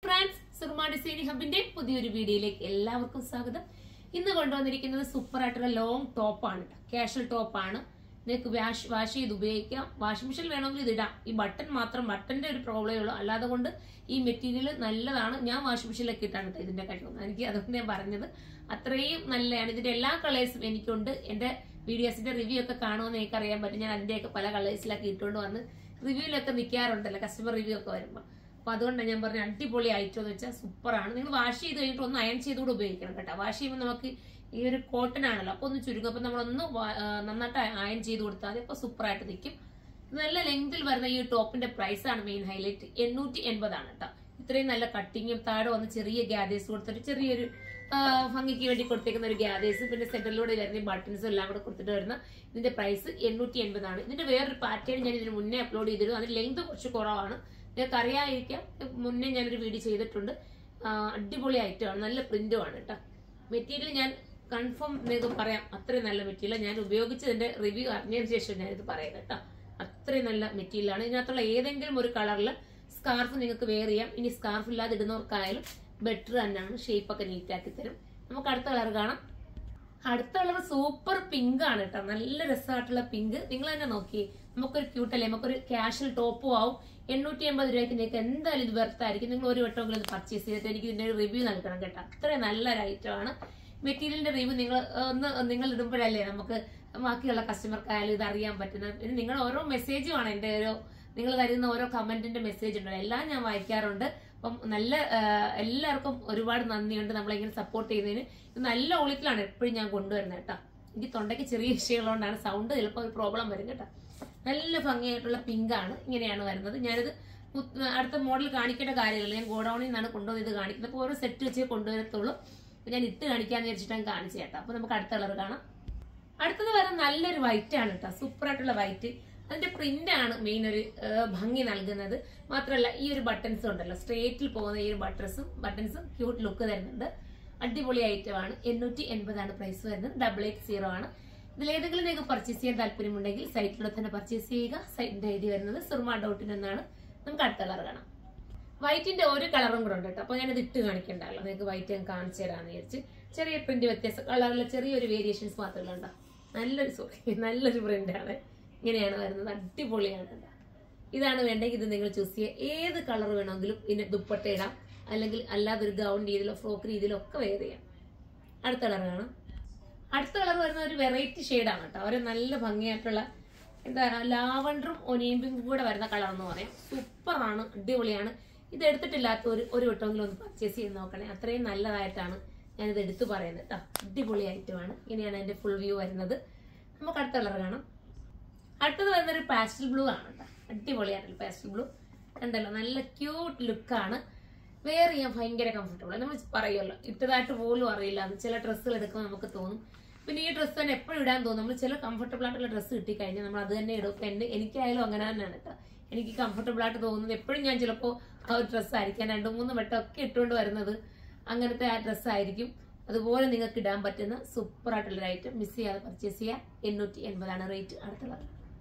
friends Soorma designing ഹബിന്റെ പുതിയൊരു വീഡിയോയിലേക്ക് എല്ലാവർക്കും സ്വാഗതം ഇന്ന് കൊണ്ടുവന്നിരിക്കുന്നത് സൂപ്പർ ആയിട്ടുള്ള ലോങ് ടോപ്പാണ് കാഷ്വൽ ടോപ്പാണ് നിങ്ങൾക്ക് വാഷ് വാഷ് ചെയ്ത് ഉപയോഗിക്കാം വാഷിംഗ് മെഷീൻ വേണമെങ്കിൽ ഇത് ഇടാം ഈ ബട്ടൺ മാത്രം ബട്ടന്റെ ഒരു പ്രോബ്ലമേ ഉള്ളൂ അല്ലാതെ കൊണ്ട് ഈ മെറ്റീരിയൽ നല്ലതാണ് ഞാൻ വാഷിംഗ് മെഷീനിലൊക്കെ ഇട്ടാണ് കേട്ടോ ഇതിന്റെ കഴിവ് എനിക്ക് അതുകൊണ്ട് ഞാൻ പറഞ്ഞത് അത്രയും നല്ലതാണ് ഇതിന്റെ എല്ലാ കളേഴ്സും എനിക്കുണ്ട് എന്റെ വീഡിയോസിന്റെ റിവ്യൂ ഒക്കെ കാണുമെന്ന് എനിക്ക് അറിയാൻ പറ്റും ഞാൻ അതിന്റെയൊക്കെ പല കളേഴ്സിലൊക്കെ ഇട്ടുകൊണ്ട് വന്ന് റിവ്യൂലൊക്കെ നിൽക്കാറുണ്ടല്ലോ കസ്റ്റമർ റിവ്യൂ ഒക്കെ വരുമ്പോൾ അപ്പൊ അതുകൊണ്ടാണ് ഞാൻ പറഞ്ഞ അടിപൊളി ഐറ്റം എന്ന് വെച്ചാൽ സൂപ്പറാണ് നിങ്ങൾ വാഷ് ചെയ്ത് കഴിഞ്ഞിട്ട് ഒന്ന് അയൺ ചെയ്തുകൂടെ ഉപയോഗിക്കണം കേട്ടോ വാഷ് ചെയ്യുമ്പോൾ നമുക്ക് ഈ ഒരു കോട്ടൺ ആണല്ലോ അപ്പൊ ഒന്ന് ചുരുങ്ങും അപ്പൊ നമ്മളൊന്ന് വാ- ആ, നന്നായിട്ട് അയൺ ചെയ്ത് കൊടുത്താൽ മതി അപ്പൊ സൂപ്പറായിട്ട് നിൽക്കും ഇത് നല്ല ലെങ്തിൽ വരുന്ന ഈ ടോപ്പിന്റെ പ്രൈസ് ആണ് മെയിൻ ഹൈലൈറ്റ് എണ്ണൂറ്റി എൺപതാണ് കേട്ടോ ഇത്രയും നല്ല കട്ടിങ്ങും താഴെ വന്ന് ചെറിയ ഗ്യാദേഴ്സ് കൊടുത്തിട്ട് ചെറിയൊരു ആ, ഭംഗിക്ക് വേണ്ടി കൊടുത്തേക്കുന്ന ഒരു ഗ്യാദേഴ്സ് പിന്നെ സെന്ററിലൂടെ വരുന്ന ബട്ടൺസും എല്ലാം കൂടെ കൊടുത്തിട്ട് വരുന്ന ഇതിന്റെ പ്രൈസ് എണ്ണൂറ്റി എൺപതാണ് ഇതിന്റെ വേറൊരു പാറ്റേൺ ഞാൻ ഇതിന് മുന്നേ അപ്ലോഡ് ചെയ്തിരുന്നു അതിന് ലെങ്ത് കുറച്ച് കുറവാണ് നിങ്ങൾക്ക് അറിയാതിരിക്കാം മുന്നേ ഞാനൊരു വീഡിയോ ചെയ്തിട്ടുണ്ട് ആ, അടിപൊളി ഐറ്റമാണ് നല്ല പ്രിന്റും ആണ് കേട്ടോ മെറ്റീരിയൽ ഞാൻ കൺഫേം നിങ്ങൾക്ക് പറയാം അത്രയും നല്ല മെറ്റീരിയൽ ഞാൻ ഉപയോഗിച്ചതിന്റെ റിവ്യൂ അറിഞ്ഞതിന് ശേഷം ഞാനിത് പറയാം കേട്ടോ അത്രയും നല്ല മെറ്റീരിയലാണ് ഇതിനകത്തുള്ള ഏതെങ്കിലും ഒരു കളറിൽ സ്കാർഫ് നിങ്ങൾക്ക് വെയർ ചെയ്യാം ഇനി സ്കാർഫ് ഇല്ലാതെ ഇടുന്നവർക്കായാലും ബെറ്റർ തന്നെയാണ് ഷേപ്പ് ഒക്കെ നീറ്റ് ആക്കി തരും നമുക്ക് അടുത്ത കളർ കാണാം അടുത്ത കളർ സൂപ്പർ പിങ്ക് ആണ് കേട്ടോ നല്ല രസമായിട്ടുള്ള പിങ്ക് നിങ്ങൾ തന്നെ നോക്കി നമുക്കൊരു ക്യൂട്ടല്ലേ നമുക്കൊരു ക്യാഷ്വൽ ടോപ്പും ആവും എണ്ണൂറ്റി എൺപത് രൂപയ്ക്ക് നിങ്ങൾക്ക് എന്തായാലും ഇത് വെർത്തായിരിക്കും നിങ്ങൾ ഒരു വട്ടമെങ്കിലും ഇത് പർച്ചേസ് ചെയ്തിട്ട് എനിക്ക് ഇതിന്റെ റിവ്യൂ നൽകണം കേട്ടോ അത്രയും നല്ലൊരു ഐറ്റം ആണ് മെറ്റീരിയലിന്റെ റിവ്യൂ നിങ്ങൾ ഒന്ന് നിങ്ങൾ ഇടുമ്പോഴല്ലേ നമുക്ക് ബാക്കിയുള്ള കസ്റ്റമർക്കായാലും ഇത് അറിയാൻ പറ്റുന്നത് പിന്നെ നിങ്ങൾ ഓരോ മെസ്സേജുമാണ് എന്റെ ഓരോ നിങ്ങൾ തരുന്ന ഓരോ കമന്റിന്റെ മെസ്സേജ് ഉണ്ടല്ലോ എല്ലാം ഞാൻ വായിക്കാറുണ്ട് അപ്പം നല്ല ആ, എല്ലാവർക്കും ഒരുപാട് നന്ദിയുണ്ട് നമ്മളിങ്ങനെ സപ്പോർട്ട് ചെയ്യുന്നതിന് ഇത് നല്ല ഒളിക്കലാണ് എപ്പോഴും ഞാൻ കൊണ്ടുവരുന്നത് കേട്ടോ എനിക്ക് തൊണ്ടയ്ക്ക് ചെറിയ വിഷയമുള്ളതുകൊണ്ടാണ് സൗണ്ട് ചിലപ്പോൾ ഒരു പ്രോബ്ലം വരും കേട്ടോ നല്ല ഭംഗിയായിട്ടുള്ള പിങ്ക് ആണ് ഇങ്ങനെയാണ് വരുന്നത് ഞാനിത് മു- അടുത്ത മോഡൽ കാണിക്കേണ്ട കാര്യമില്ല ഞാൻ ഗോഡൌണിൽ നിന്നാണ് കൊണ്ടുവന്ന് ഇത് കാണിക്കുന്നത് അപ്പോൾ ഓരോ സെറ്റ് വെച്ചേ കൊണ്ടുവരത്തുള്ളൂ അപ്പോൾ ഞാൻ ഇട്ട് കാണിക്കാന്ന് വിചാരിച്ചിട്ടാണ് കാണിച്ചു കേട്ടോ അപ്പോൾ നമുക്ക് അടുത്ത കളർ കാണാം അടുത്തത് വരെ നല്ലൊരു വൈറ്റ് ആണ് കേട്ടോ സൂപ്പർ ആയിട്ടുള്ള വൈറ്റ് അതിന്റെ പ്രിന്റ് ആണ് മെയിൻ ഒരു ആ, ഭംഗി നൽകുന്നത് മാത്രമല്ല ഈ ഒരു ബട്ടൺസ് ഉണ്ടല്ലോ സ്ട്രേറ്റിൽ പോകുന്ന ഈ ഒരു ബട്ടൺസും ബട്ടൺസും ക്യൂട്ട് ലുക്ക് തരുന്നുണ്ട് അടിപൊളി ഐറ്റം ആണ് എണ്ണൂറ്റി എൺപതാണ് പ്രൈസ് വരുന്നത് ഡബിൾ എയ്റ്റ് സീറോ ആണ് ഇതിലേതെങ്കിലും നിങ്ങൾക്ക് പർച്ചേസ് ചെയ്യാൻ താല്പര്യമുണ്ടെങ്കിൽ സൈറ്റിലൂടെ തന്നെ പർച്ചേസ് ചെയ്യുക സൈറ്റിന്റെ എഴുതി വരുന്നത് സുർമ ഡോട്ടിൻ എന്നാണ് നമുക്ക് അടുത്ത കളർ കാണാം വൈറ്റിന്റെ ഒരു കളറും കൂടെ ഉണ്ട് കേട്ടോ അപ്പൊ ഞാനത് ഇട്ട് കാണിക്കണ്ടല്ലോ നിങ്ങൾക്ക് വൈറ്റ് ഞാൻ കാണിച്ചു തരാന്ന് വിചാരിച്ച് ചെറിയ പ്രിന്റ് വ്യത്യാസം കളറിൽ ചെറിയൊരു വേരിയേഷൻസ് മാത്രമല്ല ഉണ്ടോ നല്ലൊരു സോറി നല്ലൊരു പ്രിന്റ് ആണ് ഇങ്ങനെയാണ് വരുന്നത് അടിപൊളിയാണ് കേട്ടോ ഇതാണ് വേണ്ടെങ്കിൽ ഇത് നിങ്ങൾ ചൂസ് ചെയ്യുക ഏത് കളർ വേണമെങ്കിലും ഇതിന് ദുപ്പട്ട ഇടാം അല്ലെങ്കിൽ അല്ലാതെ ഒരു ഗൗൺ രീതിയിലോ ഫ്രോക്ക് രീതിയിലോ ഒക്കെ വെയർ ചെയ്യാം അടുത്ത കളർ കാണാം അടുത്ത കളർ വരുന്ന ഒരു വെറൈറ്റി ഷെയ്ഡാണ് കേട്ടോ ഒരു നല്ല ഭംഗിയായിട്ടുള്ള എന്താ ലാവണ്ടറും ഒനിയൻ പിങ്കും കൂടെ വരുന്ന കളർ എന്ന് പറയാം സൂപ്പറാണ് അടിപൊളിയാണ് ഇത് എടുത്തിട്ടില്ലാത്ത ഒരു ഒരു വട്ടമെങ്കിലും ഒന്ന് പർച്ചേസ് ചെയ്ത് നോക്കണേ അത്രയും നല്ലതായിട്ടാണ് ഞാനിത് എടുത്തു പറയുന്നത് കേട്ടോ അടിപൊളി ഐറ്റമാണ് ഇങ്ങനെയാണ് എൻ്റെ ഫുൾ വ്യൂ വരുന്നത് നമുക്ക് അടുത്ത കളർ കാണാം അടുത്തത് വരുന്ന ഒരു പാസ്റ്റൽ ബ്ലൂ ആണ് കേട്ടോ അടിപൊളിയായിട്ടുള്ള പാസ്റ്റൽ ബ്ലൂ കണ്ടല്ലോ നല്ല ക്യൂട്ട് ലുക്കാണ് വെയർ ചെയ്യാൻ ഭയങ്കര കംഫർട്ടബിൾ നമ്മൾ പറയുമല്ലോ ഇട്ടതായിട്ട് പോലും അറിയില്ല എന്ന് ചില ഡ്രസ്സുകൾ എടുക്കുമ്പോൾ നമുക്ക് തോന്നും പിന്നെ ഈ ഡ്രസ്സ് തന്നെ എപ്പോഴും ഇടാൻ തോന്നും നമ്മൾ ചില കംഫർട്ടബിൾ ആയിട്ടുള്ള ഡ്രസ്സ് കിട്ടിക്കഴിഞ്ഞാൽ നമ്മൾ അത് തന്നെ ഇടും ഇപ്പൊ എന്റെ എനിക്കായാലും അങ്ങനെ തന്നെയാണ് കേട്ടോ എനിക്ക് കംഫർട്ടബിൾ ആയിട്ട് തോന്നുന്നത് എപ്പോഴും ഞാൻ ചിലപ്പോൾ ആ ഒരു ഡ്രസ്സ് ആയിരിക്കും രണ്ട് മൂന്ന് വട്ടം ഒക്കെ ഇട്ടുകൊണ്ട് വരുന്നത് അങ്ങനത്തെ ആ ഡ്രസ്സ് ആയിരിക്കും അതുപോലെ നിങ്ങൾക്ക് ഇടാൻ പറ്റുന്ന സൂപ്പർ ആയിട്ടുള്ള ഒരു ഐറ്റം മിസ് ചെയ്യാതെ പർച്ചേസ് ചെയ്യാം എണ്ണൂറ്റി എൺപതാണ് റേറ്റ് അടുത്ത കളർ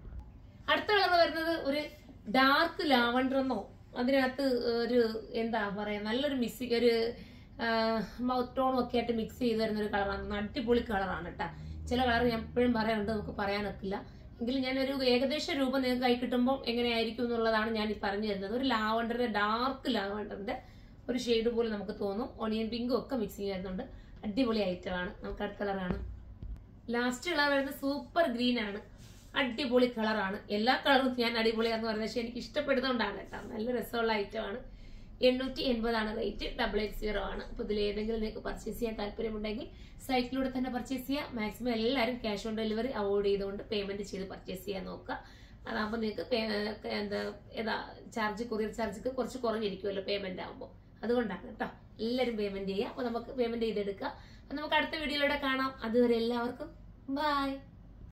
അടുത്ത കളർ വരുന്നത് ഒരു ഡാർക്ക് ലാവണ്ടർ എന്നോ അതിനകത്ത് ഒരു എന്താ പറയാ നല്ലൊരു മിക്സി ഒരു മൗത്ത് ടോണും ഒക്കെ ആയിട്ട് മിക്സ് ചെയ്ത് വരുന്ന ഒരു കളറാണ് അടിപൊളി കളറാണ് കേട്ടോ ചില കളർ ഞാൻ എപ്പോഴും പറയാറുണ്ട് നമുക്ക് പറയാനൊക്കില്ല എങ്കിലും ഞാനൊരു ഏകദേശ രൂപം നിങ്ങൾക്ക് കൈ കിട്ടുമ്പോൾ എങ്ങനെയായിരിക്കും എന്നുള്ളതാണ് ഞാൻ ഈ പറഞ്ഞു തരുന്നത് ഒരു ലാവണ്ടറിന്റെ ഡാർക്ക് ലാവണ്ടറിന്റെ ഒരു ഷെയ്ഡ് പോലെ നമുക്ക് തോന്നും ഒണിയൻ പിങ്കും ഒക്കെ മിക്സിങ് വരുന്നുണ്ട് അടിപൊളി ഐറ്റമാണ് നമുക്ക് അടുത്ത കളറാണ് ലാസ്റ്റ് കളർ വരുന്നത് സൂപ്പർ ഗ്രീൻ ആണ് അടിപൊളി കളറാണ് എല്ലാ കളറും ഞാൻ അടിപൊളിയാന്ന് പറയുന്നത് പക്ഷെ എനിക്ക് ഇഷ്ടപ്പെടുന്നതുകൊണ്ടാണ് കേട്ടോ നല്ല രസമുള്ള ഐറ്റമാണ് എണ്ണൂറ്റി എൺപതാണ് റേറ്റ് ഡബിൾ എയ്റ്റ് സീറോ ആണ് അപ്പൊ ഇതിൽ ഏതെങ്കിലും നിങ്ങൾക്ക് പർച്ചേസ് ചെയ്യാൻ താല്പര്യമുണ്ടെങ്കിൽ സൈറ്റിലൂടെ തന്നെ പർച്ചേസ് ചെയ്യാം മാക്സിമം എല്ലാവരും ക്യാഷ് ഓൺ ഡെലിവറി അവോയ്ഡ് ചെയ്തുകൊണ്ട് പേയ്മെന്റ് ചെയ്ത് പർച്ചേസ് ചെയ്യാൻ നോക്കുക അതാകുമ്പോൾ നിങ്ങൾക്ക് പേ- എന്താ ഏതാ ചാർജ് കൊറിയർ ചാർജ് കുറച്ച് കുറഞ്ഞിരിക്കുമല്ലോ പേയ്മെന്റ് ആകുമ്പോൾ അതുകൊണ്ടാണ് കേട്ടോ എല്ലാവരും പേയ്മെന്റ് ചെയ്യുക അപ്പൊ നമുക്ക് പേയ്മെന്റ് ചെയ്തെടുക്കുക അപ്പൊ നമുക്ക് അടുത്ത വീഡിയോയിലൂടെ കാണാം അതുവരെ എല്ലാവർക്കും ബൈ